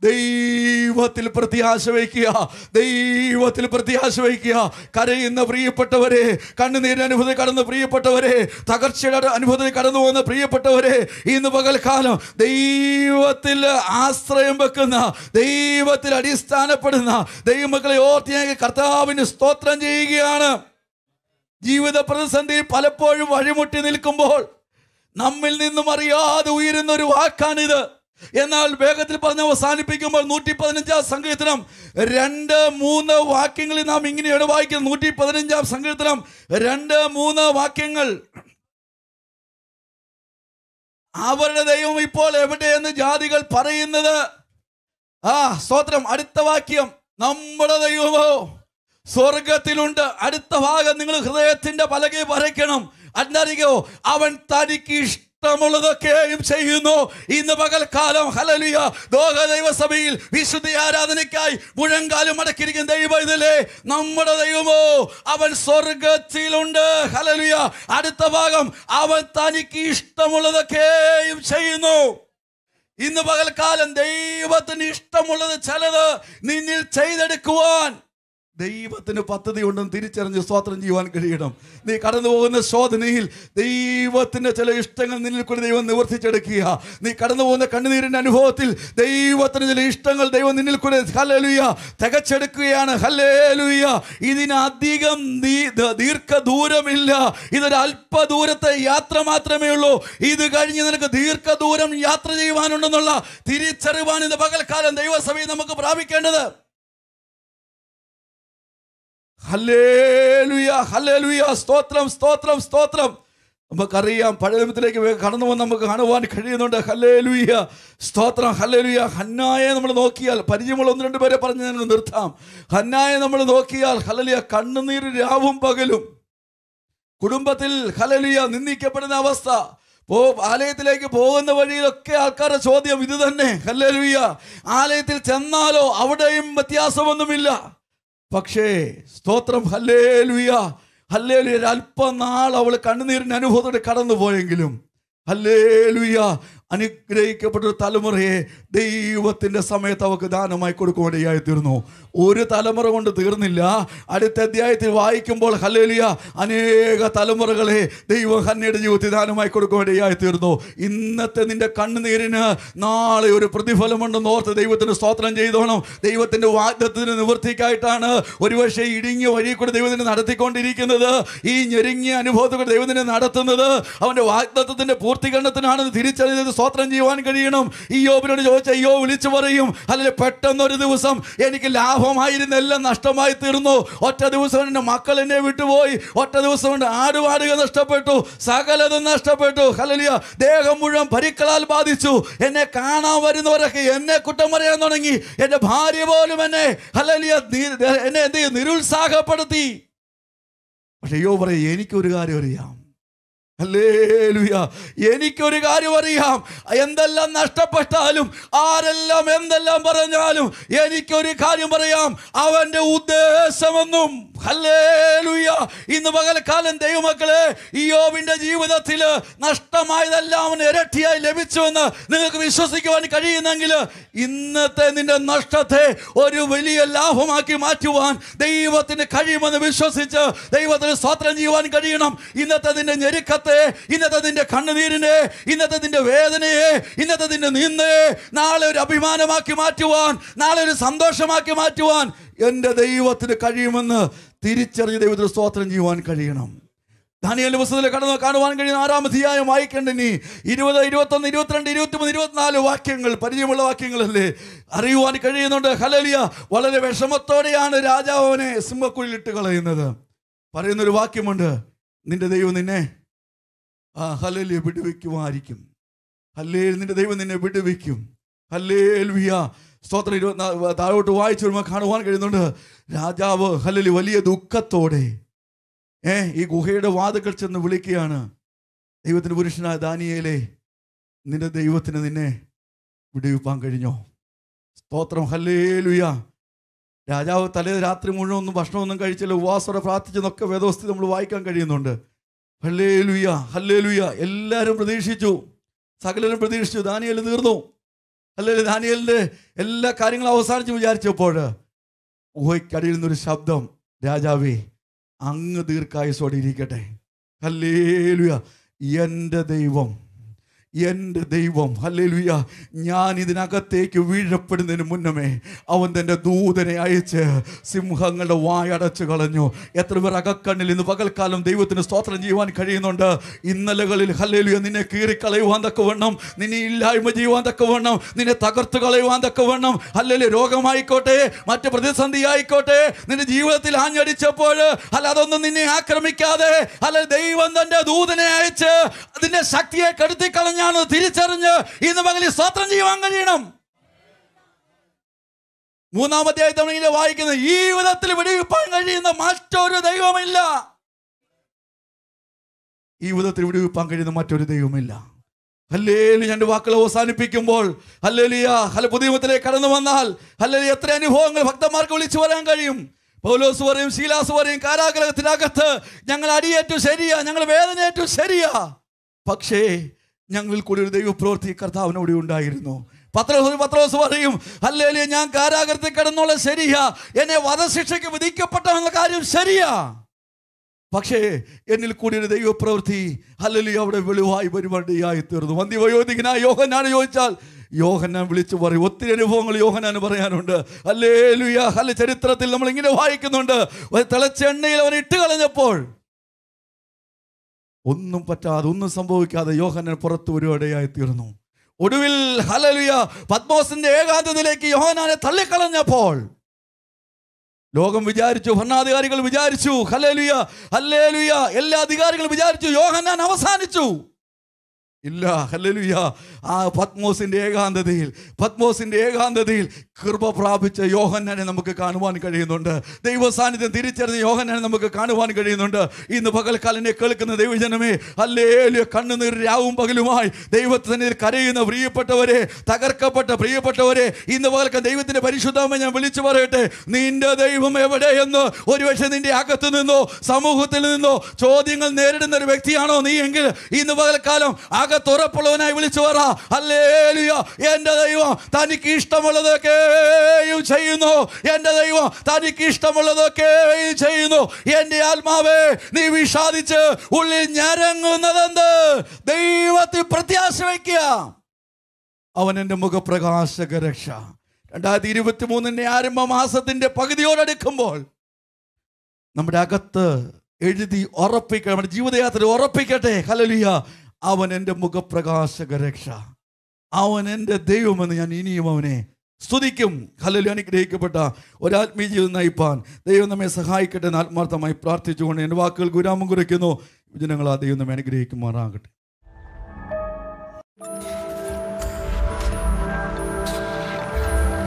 ദൈവത്തിൽ പ്രത്യാശ വയ്ക്കുക ദൈവത്തിൽ പ്രത്യാശ വയ്ക്കുക കരയുന്ന പ്രിയപ്പെട്ടവരെ കണ്ണുനീരിന് അനുഭൂതി കടന്ന് പ്രിയപ്പെട്ടവരെ തകർച്ചയുടെ അനുഭൂതി കടന്നു പോകുന്ന പ്രിയപ്പെട്ടവരെ ഇന്ന് പകൽക്കാലം ദൈവത്തിൽ ആശ്രയം വെക്കുന്ന ദൈവത്തിൽ അടിസ്ഥാനപ്പെടുന്ന ദൈവമക്കളെ ഓർത്ത് ഞാൻ കർത്താവിന് സ്തോത്രം ചെയ്യുകയാണ് ജീവിത പ്രതിസന്ധി പലപ്പോഴും വഴിമുട്ടി നിൽക്കുമ്പോൾ നമ്മിൽ നിന്നും അറിയാതെ ഉയരുന്ന ഒരു വാക്കാണിത് എന്നാൽ വേഗത്തിൽ പറഞ്ഞ് അവസാനിപ്പിക്കുമ്പോൾ നൂറ്റി പതിനഞ്ചാം സങ്കീർത്തനം രണ്ട് മൂന്ന് വാക്യങ്ങളിൽ നാം ഇങ്ങനെയാണ് വായിക്കുന്നത് നൂറ്റി പതിനഞ്ചാം സങ്കീർത്തനം രണ്ട് മൂന്ന് വാക്യങ്ങൾ അവരുടെ ദൈവം ഇപ്പോൾ എവിടെയെന്ന് ജാതികൾ പറയുന്നത് ആ സ്തോത്രം അടുത്ത വാക്യം നമ്മുടെ ദൈവമോ സ്വർഗത്തിലുണ്ട് അടുത്ത ഭാഗം നിങ്ങൾ ഹൃദയത്തിന്റെ പലകെ വരയ്ക്കണം അന്നറിയോ അവൻ തനിക്ക് ഇഷ്ടമുള്ളതൊക്കെയും ചെയ്യുന്നു ഇന്ന് പകൽക്കാലം ഹലലിയ ദോഹ ദൈവസഭയിൽ വിശുദ്ധ ആരാധനയ്ക്കായി മുഴങ്കാലും അടക്കിയിരിക്കുന്ന ദൈവ ഇതിലെ നമ്മുടെ ദൈവമോ അവൻ സ്വർഗത്തിലുണ്ട് ഹലലിയ അടുത്ത ഭാഗം അവൻ തനിക്ക് ഇഷ്ടമുള്ളതൊക്കെയും ചെയ്യുന്നു ഇന്ന് പകൽക്കാലം ദൈവത്തിന് ഇഷ്ടമുള്ളത് ചിലത് നിന്നിൽ ചെയ്തെടുക്കുവാൻ ദൈവത്തിന് പദ്ധതി ഉണ്ടെന്ന് തിരിച്ചറിഞ്ഞ് സ്വാതന്ത്ര്യം ചെയ്യുവാൻ കഴിയണം നീ കടന്നു പോകുന്ന ശോധനയിൽ ദൈവത്തിന്റെ ചില ഇഷ്ടങ്ങൾ നിന്നിൽ കൂടി ദൈവം നിവർത്തിച്ചെടുക്കുക നീ കടന്നു പോകുന്ന കണ്ണുനീരിന്റെ അനുഭവത്തിൽ ദൈവത്തിന് ചില ഇഷ്ടങ്ങൾ ദൈവം നിന്നിൽ കൂടി ഹല്ലേലൂയ തികച്ചെടുക്കുകയാണ് ഹല്ലേലൂയ ഇതിനധികം ദീ- ദ- ദീർഘദൂരമില്ല ഇതൊരു അല്പദൂരത്തെ യാത്ര മാത്രമേ ഉള്ളൂ ഇത് കഴിഞ്ഞ് നിനക്ക് ദീർഘദൂരം യാത്ര ചെയ്യുവാനുണ്ടെന്നുള്ള തിരിച്ചറിവാൻ ഇത് പകൽക്കാലം ദൈവസഭയിൽ നമുക്ക് പ്രാപിക്കേണ്ടത് ഹല്ലേലൂയ ഹല്ലേലൂയ സ്തോത്രം സ്തോത്രം സ്തോത്രം നമുക്കറിയാം പഴയ നിയമത്തിലേക്ക് വേ- കടന്നു വന്ന് നമുക്ക് കാണുവാൻ കഴിയുന്നുണ്ട് ഹല്ലേലൂയ സ്തോത്രം ഹല്ലേലൂയ ഹന്നായെ നമ്മൾ നോക്കിയാൽ പരിചയമുള്ള ഒന്ന് രണ്ട് പേരെ പറഞ്ഞ് ഞാൻ നിർത്താം ഹന്നായെ നമ്മൾ നോക്കിയാൽ ഹല്ലേലൂയ കണ്ണുനീര് രാവും പകലും കുടുംബത്തിൽ ഹലലിയ നിന്ദിക്കപ്പെടുന്ന അവസ്ഥ പോ ആലയത്തിലേക്ക് പോകുന്ന വഴിയിലൊക്കെ ആൾക്കാരുടെ ചോദ്യം ഇത് തന്നെ ഹല്ലലുയ ആലയത്തിൽ ചെന്നാലോ അവിടെയും വ്യത്യാസമൊന്നുമില്ല പക്ഷേ സ്തോത്രം ഹല്ലേലുയ ഹല്ലേലുയ ഒരു അല്പനാൾ അവൾ കണ്ണുനീരിന്റെ അനുഭവത്തോടെ കടന്നു പോയെങ്കിലും ഹല്ലേലുയ അനുഗ്രഹിക്കപ്പെട്ട ഒരു തലമുറയെ ദൈവത്തിന്റെ സമയത്ത് അവർക്ക് ദാനമായി കൊടുക്കുവാനിടയായി തീർന്നു ഒരു തലമുറ കൊണ്ട് തീർന്നില്ല അടുത്ത അധ്യായത്തിൽ വായിക്കുമ്പോൾ ഹല്ലേലിയ അനേക തലമുറകളെ ദൈവം ഹന്നയുടെ ജീവിതത്തിൽ ദാനമായി കൊടുക്കുവാനിടയായി തീർന്നു ഇന്നത്തെ നിന്റെ കണ്ണുനീരിന് നാളെ ഒരു പ്രതിഫലമുണ്ടെന്ന് ഓർത്ത് ദൈവത്തിന് സ്തോത്രം ചെയ്തോണം ദൈവത്തിന്റെ വാഗ്ദത്തിന് നിവൃത്തിക്കായിട്ടാണ് ഒരുപക്ഷെ ഇടുങ്ങിയ വഴി കൂടെ ദൈവത്തിന് നടത്തിക്കൊണ്ടിരിക്കുന്നത് ഈ ഞെരുങ്ങിയ അനുഭവത്തിൽ ദൈവത്തിനെ നടത്തുന്നത് അവന്റെ വാഗ്ദത്വത്തിന്റെ പൂർത്തീകരണത്തിനാണെന്ന് തിരിച്ചറിഞ്ഞത് സ്തോത്രം ചെയ്യുവാൻ കഴിയണം ഈ യോബിനോട് ചോദിച്ച അയ്യോ വിളിച്ചു പറയും അല്ലെങ്കിൽ പെട്ടെന്ന് ഒരു ദിവസം എനിക്ക് ലാഭമായിരുന്ന എല്ലാം നഷ്ടമായി തീർന്നു ഒറ്റ ദിവസം എൻ്റെ മക്കൾ എന്നെ വിട്ടുപോയി ഒറ്റ ദിവസം കൊണ്ട് ആടുപാടുക നഷ്ടപ്പെട്ടു സകലതും നഷ്ടപ്പെട്ടു ഹലലിയ ദേഹം മുഴുവൻ പരിക്കളാൽ ബാധിച്ചു എന്നെ കാണാൻ വരുന്നവരൊക്കെ എന്നെ കുറ്റം പറയാൻ തുടങ്ങി എൻ്റെ ഭാര്യ പോലും എന്നെ ഹലലിയ എന്നെ എന്ത് ചെയ്യും നിരുത്സാഹപ്പെടുത്തി പക്ഷെ അയ്യോ പറയും എനിക്കൊരു കാര്യം അറിയാം ഹല്ലേലൂയ എനിക്കൊരു കാര്യം അറിയാം എന്തെല്ലാം നഷ്ടപ്പെട്ടാലും ആരെല്ലാം എന്തെല്ലാം പറഞ്ഞാലും എനിക്കൊരു കാര്യം പറയാം അവന്റെ ഉദ്ദേശമൊന്നും ഹല്ലേലൂയ ഇന്ന് പകൽക്കാലം ദൈവമക്കളെ ഇയോബിന്റെ ജീവിതത്തിൽ നഷ്ടമായതെല്ലാം അവന് ഇരട്ടിയായി ലഭിച്ചുവെന്ന് നിങ്ങൾക്ക് വിശ്വസിക്കുവാൻ കഴിയുന്നെങ്കിൽ ഇന്നത്തെ നിന്റെ നഷ്ടത്തെ ഒരു വലിയ ലാഭമാക്കി മാറ്റുവാൻ ദൈവത്തിന് കഴിയുമെന്ന് വിശ്വസിച്ച് ദൈവത്തിന് സ്തോത്രം ചെയ്യുവാൻ കഴിയണം ഇന്നത്തെ നിന്റെ ഞെരുക്കത്തെ ഇന്നത്തെ നിന്റെ കണ്ണുനീരിനെ ഇന്നത്തെ നിന്റെ വേദനയെ ഇന്നത്തെ നിന്റെ നിന്നയെ നാളെ ഒരു അഭിമാനമാക്കി മാറ്റുവാൻ നാളെ ഒരു സന്തോഷമാക്കി മാറ്റുവാൻ എൻ്റെ ദൈവത്തിന് കഴിയുമെന്ന് തിരിച്ചറിഞ്ഞ് ദൈവത്തിന് സ്തോത്രം ചെയ്യുവാൻ കഴിയണം ദാനിയൽ പുസ്തകത്തിൽ കടന്നു കാണുവാൻ കഴിയുന്ന ആറാം അധ്യായം വായിക്കേണ്ട നീ ഇരുപത് ഇരുപത്തൊന്ന് ഇരുപത്തിരണ്ട് ഇരുപത്തിമൂന്ന് ഇരുപത്തിനാല് വാക്യങ്ങൾ പരിചയമുള്ള വാക്യങ്ങളല്ലേ അറിയുവാൻ കഴിയുന്നുണ്ട് ഹലലിയ വളരെ വിഷമത്തോടെയാണ് രാജാവ് അവനെ സിംഹക്കുഴിലിട്ട് കളയുന്നത് പറയുന്നൊരു വാക്യമുണ്ട് നിന്റെ ദൈവം നിന്നെ ആ ഹലലിയ വിടുവിക്കുമായിരിക്കും ഹല്ലേ നിന്റെ ദൈവം നിന്നെ വിടുവിക്കും ഹല്ലേലുയ സ്തോത്രം ഇരുപത്തിനാല് താഴോട്ട് വായിച്ചു വരുമ്പോൾ കാണുവാൻ കഴിയുന്നുണ്ട് രാജാവ് ഹല്ലലി വലിയ ദുഃഖത്തോടെ ഏ ഈ ഗുഹയുടെ വാതുക്കൾ ചെന്ന് വിളിക്കുകയാണ് ദൈവത്തിന് പുരുഷനായ ദാനിയേലേ നിന്റെ ദൈവത്തിന് നിന്നെ വിടുവിപ്പാൻ കഴിഞ്ഞോ സ്തോത്രം ഹല്ലേലുയ രാജാവ് തലേ രാത്രി മുഴുവൻ ഒന്നും ഭക്ഷണമൊന്നും കഴിച്ചില്ല ഉപവാസോടെ പ്രാർത്ഥിച്ചെന്നൊക്കെ വേദവസ്ഥ നമ്മൾ വായിക്കാൻ കഴിയുന്നുണ്ട് ഹല്ലേലുയ ഹല്ലേലുയ എല്ലാവരും പ്രതീക്ഷിച്ചു സകലരും പ്രതീക്ഷിച്ചു ദാനിയേൽ തീർന്നു അല്ലെങ്കിൽ ദാനിയലിന്റെ എല്ലാ കാര്യങ്ങളും അവസാനിച്ച് വിചാരിച്ചപ്പോൾ ഊഹയ്ക്കടിയിൽ നിന്നൊരു ശബ്ദം രാജാവേ അങ്ങ് ദീർഘായുസോടെ ഇരിക്കട്ടെ ഹല്ലേലുയ എൻ്റെ ദൈവം എൻ്റെ ദൈവം ഹല്ലേലുയ ഞാൻ ഇതിനകത്തേക്ക് വീഴപ്പെടുന്നതിന് മുന്നമേ അവൻ തൻ്റെ ദൂതനെ അയച്ച് സിംഹങ്ങളുടെ വായടച്ചു കളഞ്ഞു എത്ര പേർ അകക്കണ്ണിൽ ഇന്ന് പകൽക്കാലം ദൈവത്തിന് സ്തോത്രം ചെയ്യുവാൻ കഴിയുന്നുണ്ട് ഇന്നലകളിൽ ഹല്ലേലുയ നിന്നെ കീറിക്കളയുവാൻ തക്കവണ്ണം നിന്നെ ഇല്ലായ്മ ചെയ്യുവാൻ തക്കവണ്ണം നിന്നെ തകർത്ത് കളയുവാൻ തക്കവണ്ണം അല്ലെങ്കിൽ രോഗമായിക്കോട്ടെ മറ്റ് പ്രതിസന്ധി ആയിക്കോട്ടെ നിന്റെ ജീവിതത്തിൽ ആഞ്ഞടിച്ചപ്പോൾ അല്ല അതൊന്നും നിന്നെ ആക്രമിക്കാതെ അല്ല ദൈവം തന്റെ ദൂതനെ അയച്ച് അതിന്റെ ശക്തിയെ കെടുത്തി കളഞ്ഞാണ് തിരിച്ചറിഞ്ഞ് ഇന്ന് പകലിൽ സ്തോത്രം ചെയ്യുവാൻ കഴിയണം മൂന്നാമത്തെ നമ്മൾ ഇങ്ങനെ വായിക്കുന്നത് ഈ വിധത്തിൽ വിടുവിപ്പാൻ കഴിയുന്ന മറ്റൊരു ദൈവമില്ല ഈ വിധത്തിൽ വിടുവിപ്പാൻ കഴിയുന്ന മറ്റൊരു ദൈവമില്ല ഹല്ലേലു രണ്ട് വാക്കുകൾ അവസാനിപ്പിക്കുമ്പോൾ ഹല്ലേലിയ ഹല പുതിയമത്തിലേക്ക് കടന്നു വന്നാൽ ഹല്ലേലി എത്ര അനുഭവങ്ങൾ ഭക്തന്മാർക്ക് വിളിച്ചു വരാൻ കഴിയും പൗലോസ് പറയും ശീലാസ് പറയും കാരാഗ്രഹത്തിനകത്ത് ഞങ്ങൾ അടിയേറ്റു ശരിയാ ഞങ്ങൾ വേദനയേറ്റു ശരിയാ പക്ഷേ ഞങ്ങളിൽ കൂടി ഒരു ദൈവപ്രവൃത്തി കർത്താവിനോട് ഉണ്ടായിരുന്നു പത്രോസ് പത്രോസ് പറയും ഹല്ലേലൂയ ഞാൻ കാരാഗ്രഹത്തിൽ കിടന്നുള്ള ശരിയാ എന്നെ വധശിക്ഷയ്ക്ക് വിധിക്കപ്പെട്ടെന്നുള്ള കാര്യം ശരിയാ പക്ഷേ എന്നിൽ കൂടി ഒരു ദൈവപ്രവൃത്തി ഹല്ലേലൂയ അവിടെ വെളിവായി പരിപാടിയായി തീർന്നു വന്ധ്യവയോധികനായ യോഹനാണ് ചോദിച്ചാൽ യോഹന്നാൻ വിളിച്ചു പറയും ഒത്തിരി അനുഭവങ്ങൾ യോഹനാൻ പറയാനുണ്ട് അല്ലേ ലുയ ഹല്ല ചരിത്രത്തിൽ നമ്മൾ ഇങ്ങനെ വായിക്കുന്നുണ്ട് ഒരു തിളച്ച എണ്ണയിൽ അവൻ ഇട്ട് കളഞ്ഞപ്പോൾ ഒന്നും പറ്റാതെ ഒന്നും സംഭവിക്കാതെ യോഹന്നാൻ പുറത്തു ഒരുവടയായി തീർന്നു ഒടുവിൽ ഹലലുയ പത്മോസിന്റെ ഏകാന്തത്തിലേക്ക് യോഹനാനെ തള്ളിക്കളഞ്ഞപ്പോൾ ലോകം വിചാരിച്ചു ഭരണാധികാരികൾ വിചാരിച്ചു ഹല്ലേലൂയ ഹല്ലേലൂയ എല്ലാ അധികാരികളും വിചാരിച്ചു യോഹന്നാൻ അവസാനിച്ചു ഇല്ല ഹല്ലേലൂയ ആ പത്മോസിന്റെ ഏകാന്തതയിൽ പത്മോസിന്റെ ഏകാന്തതയിൽ കൃപ പ്രാപിച്ച യോഹന്നാനെ നമുക്ക് കാണുവാൻ കഴിയുന്നുണ്ട് ദൈവ സാന്നിധ്യം തിരിച്ചറിഞ്ഞ യോഹന്നാനെ നമുക്ക് കാണുവാൻ കഴിയുന്നുണ്ട് ഇന്ന് പകൽക്കാലിനെ കേൾക്കുന്ന ദൈവജനമേ ഹല്ലേലൂയ കണ്ണുനീർ രാവും പകലുമായി ദൈവത്തിന് കരയുന്ന പ്രിയപ്പെട്ടവരെ തകർക്കപ്പെട്ട പ്രിയപ്പെട്ടവരെ ഇന്ന് പകൽക്കാൻ ദൈവത്തിന്റെ പരിശുദ്ധമ ഞാൻ വിളിച്ചു പറയട്ടെ നിന്റെ ദൈവം എവിടെയെന്ന് ഒരുപക്ഷെ നിന്റെ അകത്ത് നിന്നോ സമൂഹത്തിൽ നിന്നോ ചോദ്യങ്ങൾ നേരിടുന്ന ഒരു വ്യക്തിയാണോ നീ എങ്കിൽ ഇന്ന് പകൽക്കാലം അകത്തുറപ്പുള്ളവനായി വിളിച്ചു പറ അല്ലേലുയ എന്റെ ദൈവം തനിക്ക് ഇഷ്ടമുള്ളതൊക്കെയും ചെയ്യുന്നു എന്റെ ദൈവം തനിക്ക് ഇഷ്ടമുള്ളതൊക്കെയും ചെയ്യുന്നു എന്റെ ആത്മാവേ നീ വിഷാദിച്ച് ഉള്ളിൽ ഞരങ്ങുന്നതെന്ത് ദൈവത്തിൽ പ്രത്യാശ വയ്ക്കുക അവൻ എൻ്റെ മുഖപ്രകാശക രക്ഷ രണ്ടായിരത്തി ഇരുപത്തി മൂന്നിൻ്റെ ആരംഭ മാസത്തിന്റെ പകുതിയോടടുക്കുമ്പോൾ നമ്മുടെ അകത്ത് എഴുതി ഉറപ്പിക്കണം നമ്മുടെ ജീവിതയാത്ര ഉറപ്പിക്കട്ടെ ഹലലിയ അവൻ എൻ്റെ മുഖപ്രകാശക രക്ഷ അവൻ എൻ്റെ ദൈവമെന്ന് ഞാൻ ഇനിയും അവനെ സ്തുതിക്കും ഹലലി അനുഗ്രഹിക്കപ്പെട്ട ഒരാത്മീയ ജീവിതം നയിപ്പാൻ ദൈവം നമ്മെ സഹായിക്കട്ടെ എന്ന് ആത്മാർത്ഥമായി പ്രാർത്ഥിച്ചുകൊണ്ട് എൻ്റെ വാക്കുകൾ ഗുരാമം കുറിക്കുന്നു ജനങ്ങൾ ആ ദൈവം നമ്മെ അനുഗ്രഹിക്കുമാറാകട്ടെ